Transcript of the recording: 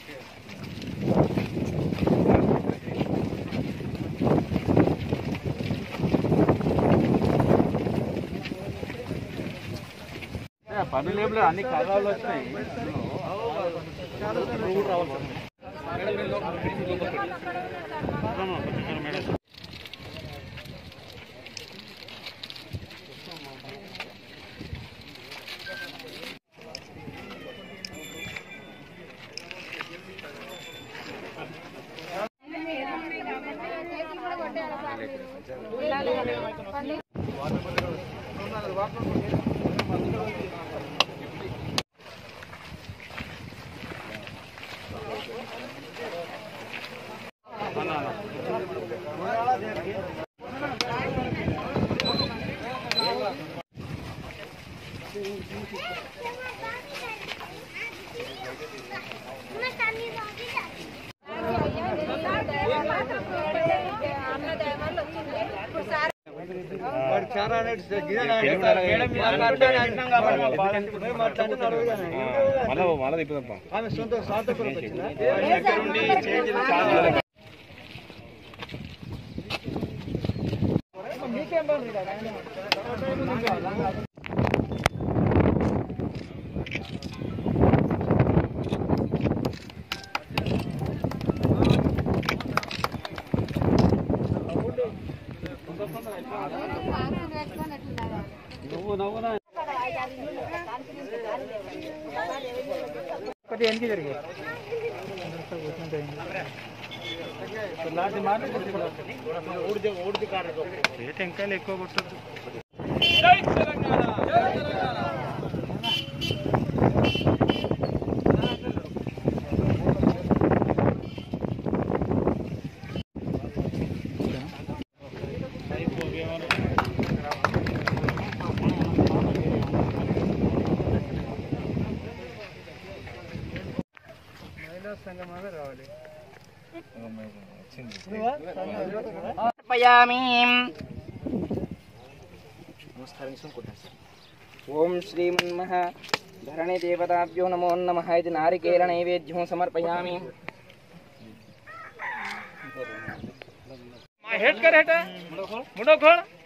పనులు ఏం లేదు అన్ని కర్రాలు వచ్చినాయి మళ్ళా మళ్ళా తిప్పుదాం నువ్వు నవ్వునా ఒకటి ఎనికి జరిగాయి లాంటి మాట టెంకాయలు ఎక్కువ కొట్టద్దు సమర్పయామి ఓం శ్రీమన్మః ధరణి దేవతాభ్యో నమో నమః ఇది నారికేల నైవేద్యం సమర్పయామి हेट कर हेट मुडो खोल